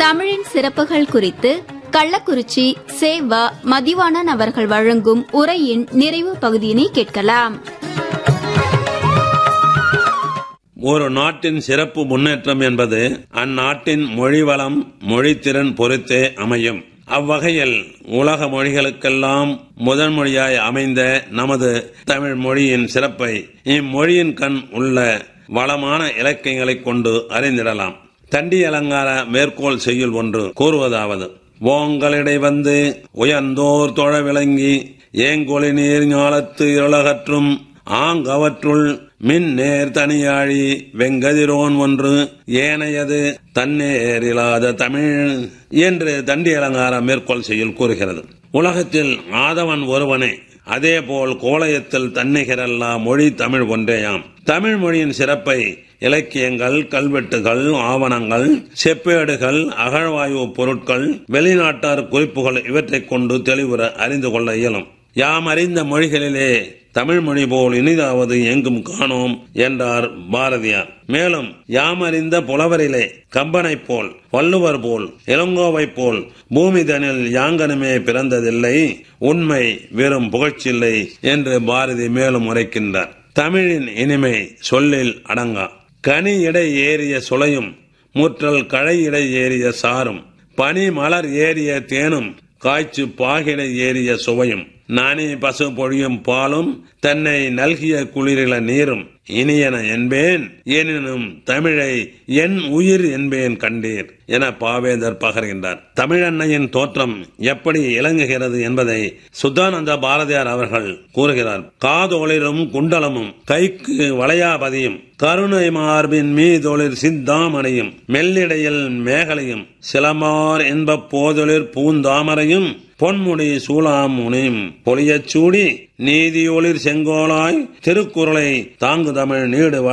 தமிழின் சிறப்புகள் குறித்து கள்ளக்குறிச்சி சேவா மதிவாணன் அவர்கள் வழங்கும் உரையின் நிறைவு பகுதியினை கேட்கலாம் ஒரு நாட்டின் சிறப்பு முன்னேற்றம் என்பது அந்நாட்டின் மொழி வளம் மொழித்திறன் பொறுத்தே அமையும் அவ்வகையில் உலக மொழிகளுக்கெல்லாம் முதன் மொழியாய் அமைந்த நமது தமிழ் மொழியின் சிறப்பை இம்மொழியின் கண் உள்ள வளமான இலக்கியங்களைக் கொண்டு அறிந்திடலாம் தண்டி அலங்கார மேற்கோள் செய்யுள் ஒன்று கூறுவதாவது ஓங்களிடை வந்து உயர்ந்தோர் தொழ விளங்கி ஏங்கொழி நீர் ஞாலத்து இருளகற்றும் ஆங்கவற்றுள் மின் நேர் தனியாழி வெங்கதிரோன் ஒன்று ஏனையது தன்னேரில்லாத தமிழ் என்று தண்டி அலங்கார மேற்கோள் செய்யுள் கூறுகிறது உலகத்தில் ஆதவன் ஒருவனே அதேபோல் கோலயத்தில் தன்னிகரல்லா மொழி தமிழ் ஒன்றேயாம் தமிழ் மொழியின் சிறப்பை இலக்கியங்கள் கல்வெட்டுகள் ஆவணங்கள் செப்பேடுகள் அகழ்வாய்வு பொருட்கள் வெளிநாட்டார் குறிப்புகள் இவற்றைக் கொண்டு தெளிவுற அறிந்து கொள்ள இயலும் யாம் அறிந்த மொழிகளிலே தமிழ் மொழி போல் இனிதாவது எங்கும் காணோம் என்றார் பாரதியார் மேலும் யாம் அறிந்த புலவரிலே கம்பனைப் போல் வள்ளுவர் போல் இளங்கோவைப் போல் பூமிதனில் யாங்கனுமே பிறந்ததில்லை உண்மை வெறும் புகழ்ச்சில்லை என்று பாரதி மேலும் உரைக்கின்றார் தமிழின் இனிமை சொல்லில் அடங்கா கனி இடை ஏறிய சுளையும் முற்றல் களை இடை ஏறிய சாரும் பனி மலர் ஏறிய தேனும் காய்ச்சு பாகிடை ஏறிய சுவையும் நானே பசு பொழியும் பாலும் தன்னை நல்கிய குளிரில நீரும் இனியன என்பேன் எனினும் தமிழை என் உயிர் என்பேன் கண்டீர் என பாவேந்தர் பகர்கின்றார் தமிழன்னையின் தோற்றம் எப்படி இலங்குகிறது என்பதை சுத்தானந்த பாரதியார் அவர்கள் கூறுகிறார் காதொளிரும் குண்டலமும் கைக்கு வளையாபதியும் கருணை மார்பின் மீதொளிர் சிந்தாமணியும் மெல்லிடையில் மேகலையும் சிலமார் என்ப போதொளிர் பூந்தாமரையும் பொன்முடி சூளாம் முனியும் பொலியச் சூடி நீதியொளிர் செங்கோலாய் திருக்குறளை தாங்கு தமிழ் நீடு